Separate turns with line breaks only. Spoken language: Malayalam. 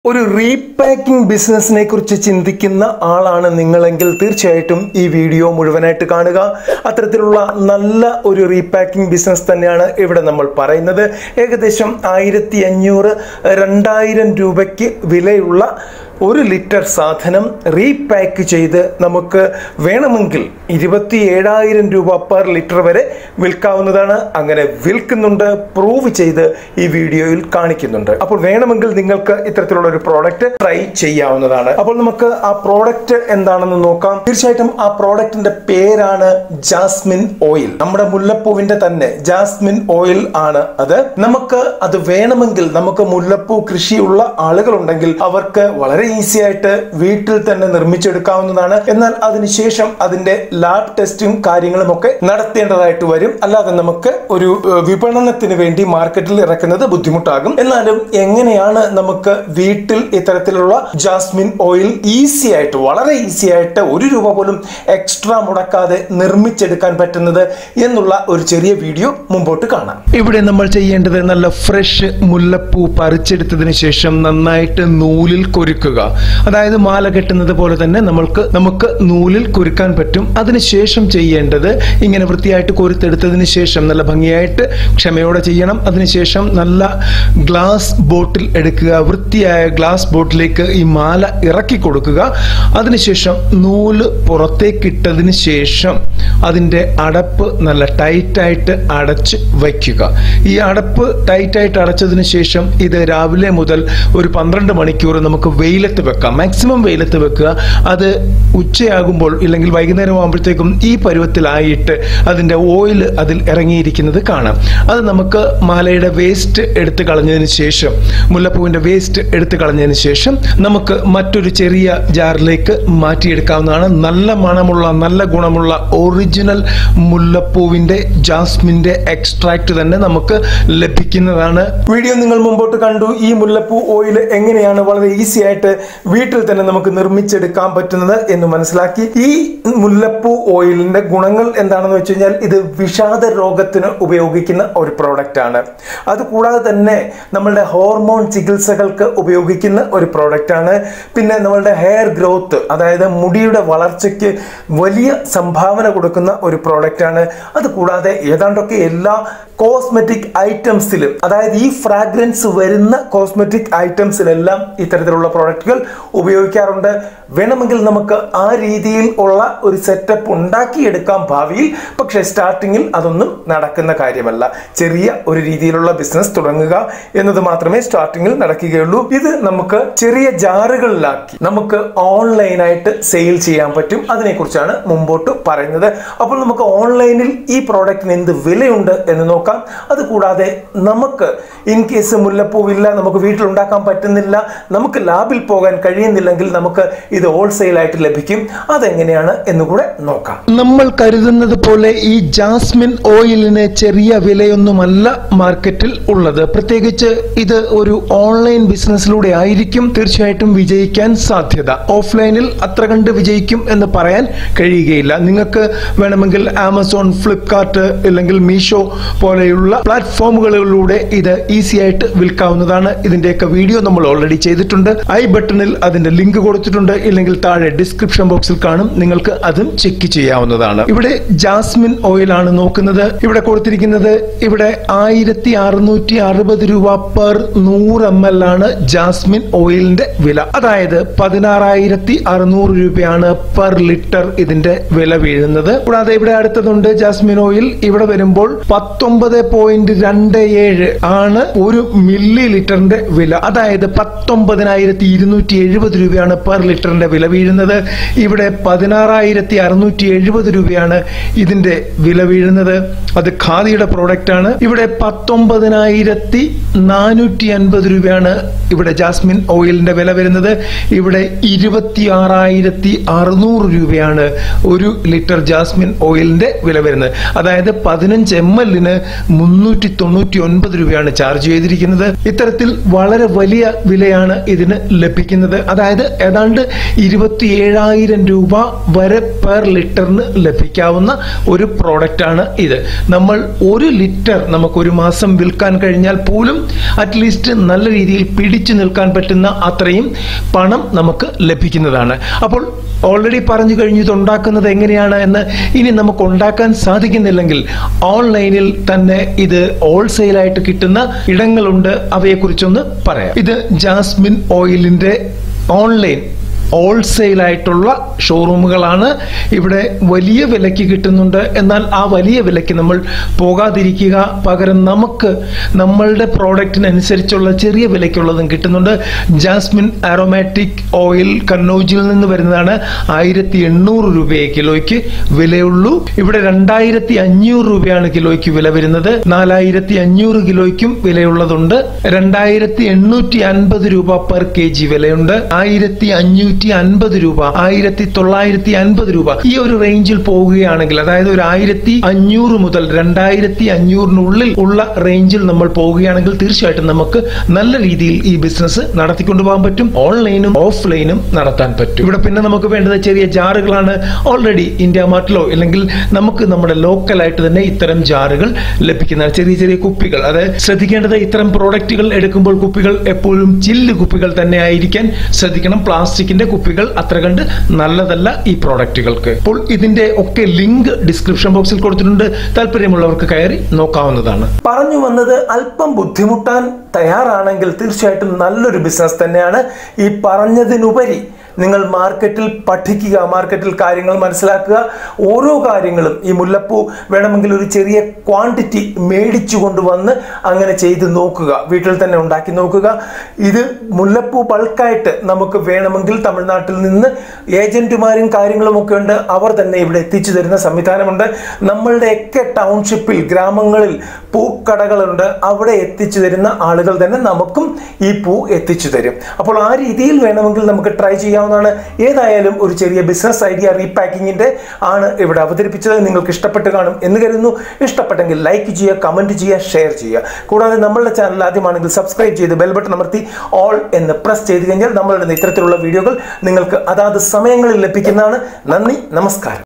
ഒരു റീപാക്കിംഗ് ബിസിനസ്സിനെ കുറിച്ച് ചിന്തിക്കുന്ന ആളാണ് നിങ്ങളെങ്കിൽ തീർച്ചയായിട്ടും ഈ വീഡിയോ മുഴുവനായിട്ട് കാണുക അത്തരത്തിലുള്ള നല്ല ഒരു റീപാക്കിംഗ് ബിസിനസ് തന്നെയാണ് ഇവിടെ നമ്മൾ പറയുന്നത് ഏകദേശം ആയിരത്തി അഞ്ഞൂറ് രണ്ടായിരം രൂപയ്ക്ക് വിലയുള്ള ഒരു ലിറ്റർ സാധനം റീപാക്ക് ചെയ്ത് നമുക്ക് വേണമെങ്കിൽ ഇരുപത്തി ഏഴായിരം രൂപ പെർ ലിറ്റർ വരെ വിൽക്കാവുന്നതാണ് അങ്ങനെ വിൽക്കുന്നുണ്ട് പ്രൂവ് ചെയ്ത് ഈ വീഡിയോയിൽ കാണിക്കുന്നുണ്ട് അപ്പോൾ വേണമെങ്കിൽ നിങ്ങൾക്ക് ഇത്തരത്തിലുള്ള ഒരു പ്രോഡക്റ്റ് ട്രൈ ചെയ്യാവുന്നതാണ് അപ്പോൾ നമുക്ക് ആ പ്രോഡക്റ്റ് എന്താണെന്ന് നോക്കാം തീർച്ചയായിട്ടും ആ പ്രോഡക്റ്റിന്റെ പേരാണ് ജാസ്മിൻ ഓയിൽ നമ്മുടെ മുല്ലപ്പൂവിന്റെ തന്നെ ജാസ്മിൻ ഓയിൽ ആണ് അത് നമുക്ക് അത് വേണമെങ്കിൽ നമുക്ക് മുല്ലപ്പൂ കൃഷിയുള്ള ആളുകളുണ്ടെങ്കിൽ അവർക്ക് വളരെ ഈസി ആയിട്ട് വീട്ടിൽ തന്നെ നിർമ്മിച്ചെടുക്കാവുന്നതാണ് എന്നാൽ അതിനുശേഷം അതിന്റെ ലാബ് ടെസ്റ്റും കാര്യങ്ങളും ഒക്കെ നടത്തേണ്ടതായിട്ട് വരും അല്ലാതെ നമുക്ക് ഒരു ഏഹ്, വിപണനത്തിന് വേണ്ടി മാർക്കറ്റിൽ ഇറക്കുന്നത് ബുദ്ധിമുട്ടാകും എന്നാലും എങ്ങനെയാണ് നമുക്ക് വീട്ടിൽ ഇത്തരത്തിലുള്ള ജാസ്മിൻ ഓയിൽ ഈസി ആയിട്ട് വളരെ ഈസി ആയിട്ട് ഒരു രൂപ പോലും എക്സ്ട്രാ മുടക്കാതെ നിർമ്മിച്ചെടുക്കാൻ പറ്റുന്നത് എന്നുള്ള ഒരു ചെറിയ വീഡിയോ മുമ്പോട്ട് കാണാം ഇവിടെ നമ്മൾ ചെയ്യേണ്ടത് നല്ല ഫ്രഷ് മുല്ലപ്പൂ പറിച്ചെടുത്തതിന് ശേഷം നന്നായിട്ട് നൂലിൽ കൊരുക്കുക അതായത് മാല കെട്ടുന്നത് പോലെ തന്നെ നമ്മൾക്ക് നമുക്ക് നൂലിൽ കുരുക്കാൻ പറ്റും അതിനുശേഷം ചെയ്യേണ്ടത് ഇങ്ങനെ വൃത്തിയായിട്ട് കൊരുത്തെടുത്തതിന് ശേഷം നല്ല ഭംഗിയായിട്ട് ക്ഷമയോടെ ചെയ്യണം അതിനുശേഷം നല്ല ഗ്ലാസ് ബോട്ടിൽ എടുക്കുക വൃത്തിയായ ഗ്ലാസ് ബോട്ടിലേക്ക് ഈ മാല ഇറക്കി കൊടുക്കുക അതിനുശേഷം നൂല് പുറത്തേക്ക് ഇട്ടതിന് ശേഷം അതിൻ്റെ അടപ്പ് നല്ല ടൈറ്റായിട്ട് അടച്ച് വയ്ക്കുക ഈ അടപ്പ് ടൈറ്റായിട്ട് അടച്ചതിന് ശേഷം ഇത് രാവിലെ മുതൽ ഒരു പന്ത്രണ്ട് മണിക്കൂർ നമുക്ക് വെയിലത്ത് വെക്കാം മാക്സിമം വെയിലത്ത് വെക്കുക അത് ഉച്ചയാകുമ്പോൾ ഇല്ലെങ്കിൽ വൈകുന്നേരം ആകുമ്പോഴത്തേക്കും ഈ പരുവത്തിലായിട്ട് അതിൻ്റെ ഓയിൽ അതിൽ ഇറങ്ങിയിരിക്കുന്നത് കാണാം അത് നമുക്ക് മാലയുടെ വേസ്റ്റ് എടുത്ത് കളഞ്ഞതിന് ശേഷം മുല്ലപ്പൂവിൻ്റെ വേസ്റ്റ് എടുത്ത് കളഞ്ഞതിന് ശേഷം നമുക്ക് മറ്റൊരു ചെറിയ ജാറിലേക്ക് മാറ്റിയെടുക്കാവുന്നതാണ് നല്ല മണമുള്ള നല്ല ഗുണമുള്ള ഒറിജിനൽ മുല്ലപ്പൂവിൻ്റെ ജാസ്മിൻ്റെ എക്സ്ട്രാക്ട് തന്നെ നമുക്ക് ലഭിക്കുന്നതാണ് വീഡിയോ നിങ്ങൾ മുമ്പോട്ട് കണ്ടു ഈ മുല്ലപ്പൂ ഓയിൽ എങ്ങനെയാണ് വളരെ ഈസി ആയിട്ട് വീട്ടിൽ തന്നെ നമുക്ക് നിർമ്മിച്ചെടുക്കാൻ പറ്റുന്നത് എന്ന് മനസ്സിലാക്കി ഈ മുല്ലപ്പൂ ഓയിലിന്റെ ഗുണങ്ങൾ എന്താണെന്ന് വെച്ച് കഴിഞ്ഞാൽ ഇത് വിഷാദ രോഗത്തിന് ഉപയോഗിക്കുന്ന ഒരു പ്രോഡക്റ്റ് ആണ് അതുകൂടാതെ തന്നെ നമ്മളുടെ ഹോർമോൺ ചികിത്സകൾക്ക് ഉപയോഗിക്കുന്ന ഒരു പ്രോഡക്റ്റ് ആണ് പിന്നെ നമ്മളുടെ ഹെയർ ഗ്രോത്ത് അതായത് മുടിയുടെ വളർച്ചയ്ക്ക് വലിയ സംഭാവന കൊടുക്കുന്ന ഒരു പ്രോഡക്റ്റ് ആണ് അതുകൂടാതെ ഏതാണ്ടൊക്കെ എല്ലാ കോസ്മെറ്റിക് ഐറ്റംസിലും അതായത് ഈ ഫ്രാഗ്രൻസ് വരുന്ന കോസ്മെറ്റിക് ഐറ്റംസിലെല്ലാം ഇത്തരത്തിലുള്ള പ്രോഡക്റ്റുകൾ ഉപയോഗിക്കാറുണ്ട് വേണമെങ്കിൽ നമുക്ക് ആ രീതിയിൽ ഉള്ള ഒരു സെറ്റപ്പ് ഉണ്ടാക്കിയെടുക്കാം ഭാവിയിൽ പക്ഷേ സ്റ്റാർട്ടിങ്ങിൽ അതൊന്നും നടക്കുന്ന കാര്യമല്ല ചെറിയ ഒരു രീതിയിലുള്ള ബിസിനസ് തുടങ്ങുക എന്നത് മാത്രമേ സ്റ്റാർട്ടിങ്ങിൽ നടക്കുകയുള്ളൂ ഇത് നമുക്ക് ചെറിയ ജാറുകളിലാക്കി നമുക്ക് ഓൺലൈനായിട്ട് സെയിൽ ചെയ്യാൻ പറ്റും അതിനെക്കുറിച്ചാണ് മുമ്പോട്ട് പറയുന്നത് അപ്പോൾ നമുക്ക് ഓൺലൈനിൽ ഈ പ്രോഡക്റ്റിന് എന്ത് വിലയുണ്ട് എന്ന് നോക്കാം അതുകൂടാതെ നമുക്ക് ഇൻ കേസ് മുല്ലപ്പൂവില്ല നമുക്ക് വീട്ടിൽ ഉണ്ടാക്കാൻ പറ്റുന്നില്ല നമുക്ക് ലാബിൽ പോകാൻ കഴിയുന്നില്ലെങ്കിൽ നമുക്ക് ഇത് ഹോൾസെയിൽ ആയിട്ട് ലഭിക്കും അതെങ്ങനെയാണ് എന്നുകൂടെ നോക്കാം നമ്മൾ കരുതുന്നത് പോലെ ഈ ജാസ്മിൻ ഓയിലിന് ചെറിയ വിലയൊന്നുമല്ല മാർക്കറ്റിൽ ഉള്ളത് പ്രത്യേകിച്ച് ഇത് ഒരു ഓൺലൈൻ ബിസിനസ്സിലൂടെ ആയിരിക്കും തീർച്ചയായിട്ടും വിജയിക്കാൻ സാധ്യത ഓഫ്ലൈനിൽ അത്ര കണ്ട് വിജയിക്കും എന്ന് പറയാൻ കഴിയുകയില്ല നിങ്ങൾക്ക് വേണമെങ്കിൽ ആമസോൺ ഫ്ലിപ്കാർട്ട് അല്ലെങ്കിൽ മീഷോ പോലെയുള്ള പ്ലാറ്റ്ഫോമുകളിലൂടെ ഇത് ഈസി ആയിട്ട് വിൽക്കാവുന്നതാണ് ഇതിന്റെയൊക്കെ വീഡിയോ നമ്മൾ ഓൾറെഡി ചെയ്തിട്ടുണ്ട് ഐ ബട്ടണിൽ അതിന്റെ ലിങ്ക് കൊടുത്തിട്ടുണ്ട് ഇല്ലെങ്കിൽ താഴെ ഡിസ്ക്രിപ്ഷൻ ബോക്സിൽ കാണും നിങ്ങൾക്ക് അതും ചെക്ക് ചെയ്യാവുന്നതാണ് ഇവിടെ ജാസ്മിൻ ഓയിൽ ആണ് നോക്കുന്നത് ഇവിടെ കൊടുത്തിരിക്കുന്നത് ഇവിടെ ആയിരത്തി അറുന്നൂറ്റി അറുപത് രൂപ പെർ നൂറ് എം എൽ ആണ് ജാസ്മിൻ ഓയിലിന്റെ വില അതായത് പതിനാറായിരത്തി അറുന്നൂറ് രൂപയാണ് പെർ ലിറ്റർ ഇതിന്റെ വില വീഴുന്നത് കൂടാതെ ഇവിടെ അടുത്തതുണ്ട് ജാസ്മിൻ ഓയിൽ ഇവിടെ വരുമ്പോൾ പത്തൊമ്പത് പോയിന്റ് രണ്ട് ഏഴ് ആണ് ഒരു മില്ലി ലിറ്ററിന്റെ വില അതായത് പത്തൊമ്പതിനായിരത്തി ഇരുന്നൂറ്റി എഴുപത് രൂപയാണ് പെർ ലിറ്ററിന്റെ വില വീഴുന്നത് ഇവിടെ പതിനാറായിരത്തി അറുന്നൂറ്റി എഴുപത് രൂപയാണ് ഇതിന്റെ വില വീഴുന്നത് അത് ഖാദിയുടെ പ്രോഡക്റ്റ് ആണ് ഇവിടെ പത്തൊമ്പതിനായിരത്തി നാനൂറ്റി അൻപത് രൂപയാണ് ഇവിടെ ജാസ്മിൻ ഓയിലിന്റെ വില വരുന്നത് ഇവിടെ ഇരുപത്തി ആറായിരത്തി അറുന്നൂറ് രൂപയാണ് ഒരു ലിറ്റർ ജാസ്മിൻ ഓയിലിന്റെ വില വരുന്നത് അതായത് പതിനഞ്ച് എം എല്ലിന് മുന്നൂറ്റി തൊണ്ണൂറ്റി ഒൻപത് രൂപയാണ് ചാർജ് ചെയ്തിരിക്കുന്നത് ഇത്തരത്തിൽ വളരെ വലിയ വിലയാണ് ഇതിന് ലഭിക്കുന്നത് അതായത് ഏതാണ്ട് ഇരുപത്തി ഏഴായിരം രൂപ വരെ പെർ ലിറ്ററിന് ലഭിക്കാവുന്ന ഒരു പ്രോഡക്റ്റ് ആണ് ഇത് നമ്മൾ ഒരു ലിറ്റർ നമുക്ക് ഒരു മാസം വിൽക്കാൻ കഴിഞ്ഞാൽ പോലും അറ്റ്ലീസ്റ്റ് നല്ല രീതിയിൽ പിടിച്ചു നിൽക്കാൻ പറ്റുന്ന അത്രയും പണം നമുക്ക് ലഭിക്കുന്നതാണ് അപ്പോൾ ഓൾറെഡി പറഞ്ഞു കഴിഞ്ഞു ഇത് ഉണ്ടാക്കുന്നത് എങ്ങനെയാണ് എന്ന് ഇനി നമുക്ക് ഉണ്ടാക്കാൻ സാധിക്കുന്നില്ലെങ്കിൽ ഓൺലൈനിൽ തന്നെ ഇത് ഹോൾസെയിലായിട്ട് കിട്ടുന്ന ഇടങ്ങളുണ്ട് അവയെക്കുറിച്ചൊന്ന് പറയാം ഇത് ജാസ്മിൻ ഓയിലിന്റെ ഓൺലൈൻ ഹോൾസെയിൽ ആയിട്ടുള്ള ഷോറൂമുകളാണ് ഇവിടെ വലിയ വിലയ്ക്ക് കിട്ടുന്നുണ്ട് എന്നാൽ ആ വലിയ വിലയ്ക്ക് നമ്മൾ പോകാതിരിക്കുക പകരം നമുക്ക് നമ്മളുടെ പ്രോഡക്റ്റിനനുസരിച്ചുള്ള ചെറിയ വിലയ്ക്കുള്ളതും കിട്ടുന്നുണ്ട് ജാസ്മിൻ ആരോമാറ്റിക് ഓയിൽ കണ്ണൂജിൽ നിന്ന് വരുന്നതാണ് ആയിരത്തി എണ്ണൂറ് രൂപയെ കിലോയ്ക്ക് വിലയുള്ളൂ ഇവിടെ രണ്ടായിരത്തി അഞ്ഞൂറ് രൂപയാണ് കിലോയ്ക്ക് വില വരുന്നത് നാലായിരത്തി അഞ്ഞൂറ് കിലോയ്ക്കും വിലയുള്ളതുണ്ട് രണ്ടായിരത്തി എണ്ണൂറ്റി അൻപത് രൂപ പെർ കെ ജി വിലയുണ്ട് ആയിരത്തി അഞ്ഞൂറ്റി അൻപത് രൂപ ആയിരത്തി തൊള്ളായിരത്തി അൻപത് രൂപ ഈ ഒരു റേഞ്ചിൽ പോവുകയാണെങ്കിൽ അതായത് ഒരു ആയിരത്തി അഞ്ഞൂറ് മുതൽ രണ്ടായിരത്തി അഞ്ഞൂറിനുള്ളിൽ ഉള്ള റേഞ്ചിൽ നമ്മൾ പോവുകയാണെങ്കിൽ തീർച്ചയായിട്ടും നമുക്ക് നല്ല രീതിയിൽ ഈ ബിസിനസ് നടത്തിക്കൊണ്ടു പോകാൻ പറ്റും ഓൺലൈനും ഓഫ്ലൈനും നടത്താൻ പറ്റും ഇവിടെ പിന്നെ നമുക്ക് വേണ്ടത് ചെറിയ ജാറുകളാണ് ഓൾറെഡി ഇന്ത്യ മാർട്ടിലോ അല്ലെങ്കിൽ നമുക്ക് നമ്മുടെ ലോക്കലായിട്ട് തന്നെ ഇത്തരം ജാറുകൾ ലഭിക്കുന്ന ചെറിയ ചെറിയ കുപ്പികൾ അതായത് ശ്രദ്ധിക്കേണ്ടത് ഇത്തരം പ്രോഡക്റ്റുകൾ എടുക്കുമ്പോൾ കുപ്പികൾ എപ്പോഴും ചില്ല് കുപ്പികൾ തന്നെ ആയിരിക്കാൻ ശ്രദ്ധിക്കണം പ്ലാസ്റ്റിക്കിന്റെ കുപ്പികൾ അത്ര കണ്ട് നല്ലതല്ല ഈ പ്രോഡക്റ്റുകൾക്ക് അപ്പോൾ ഇതിന്റെ ഒക്കെ ലിങ്ക് ഡിസ്ക്രിപ്ഷൻ ബോക്സിൽ കൊടുത്തിട്ടുണ്ട് താല്പര്യമുള്ളവർക്ക് കയറി നോക്കാവുന്നതാണ് പറഞ്ഞു വന്നത് അല്പം ബുദ്ധിമുട്ടാൻ തയ്യാറാണെങ്കിൽ തീർച്ചയായിട്ടും നല്ലൊരു ബിസിനസ് തന്നെയാണ് ഈ പറഞ്ഞതിനുപരി നിങ്ങൾ മാർക്കറ്റിൽ പഠിക്കുക മാർക്കറ്റിൽ കാര്യങ്ങൾ മനസ്സിലാക്കുക ഓരോ കാര്യങ്ങളും ഈ മുല്ലപ്പൂ വേണമെങ്കിൽ ഒരു ചെറിയ ക്വാണ്ടിറ്റി മേടിച്ചു കൊണ്ടുവന്ന് അങ്ങനെ ചെയ്ത് നോക്കുക വീട്ടിൽ തന്നെ ഉണ്ടാക്കി നോക്കുക ഇത് മുല്ലപ്പൂ ബൾക്കായിട്ട് നമുക്ക് വേണമെങ്കിൽ തമിഴ്നാട്ടിൽ നിന്ന് ഏജന്റുമാരും കാര്യങ്ങളും ഒക്കെ ഉണ്ട് അവർ തന്നെ ഇവിടെ എത്തിച്ചു തരുന്ന സംവിധാനമുണ്ട് നമ്മളുടെയൊക്കെ ടൗൺഷിപ്പിൽ ഗ്രാമങ്ങളിൽ പൂക്കടകളുണ്ട് അവിടെ എത്തിച്ചു തരുന്ന ആളുകൾ തന്നെ നമുക്കും ഈ പൂ എത്തിച്ചു തരും അപ്പോൾ ആ രീതിയിൽ വേണമെങ്കിൽ നമുക്ക് ട്രൈ ചെയ്യാവുന്നതാണ് ഏതായാലും ഒരു ചെറിയ ബിസിനസ് ഐഡിയ റീപാക്കിങ്ങിന്റെ ആണ് ഇവിടെ അവതരിപ്പിച്ചത് നിങ്ങൾക്ക് ഇഷ്ടപ്പെട്ട് കാണും എന്ന് കരുതുന്നു ഇഷ്ടപ്പെട്ടെങ്കിൽ ലൈക്ക് ചെയ്യുക കമന്റ് ചെയ്യുക ഷെയർ ചെയ്യുക കൂടാതെ നമ്മളുടെ ചാനൽ ആദ്യമാണെങ്കിൽ സബ്സ്ക്രൈബ് ചെയ്ത് ബെൽ ബട്ടൺ അമർത്തി ഓൾ എന്ന് പ്രസ് ചെയ്ത് കഴിഞ്ഞാൽ നമ്മളുടെ ഇത്തരത്തിലുള്ള വീഡിയോകൾ നിങ്ങൾക്ക് അതാത് സമയങ്ങളിൽ ലഭിക്കുന്നതാണ് നന്ദി നമസ്കാരം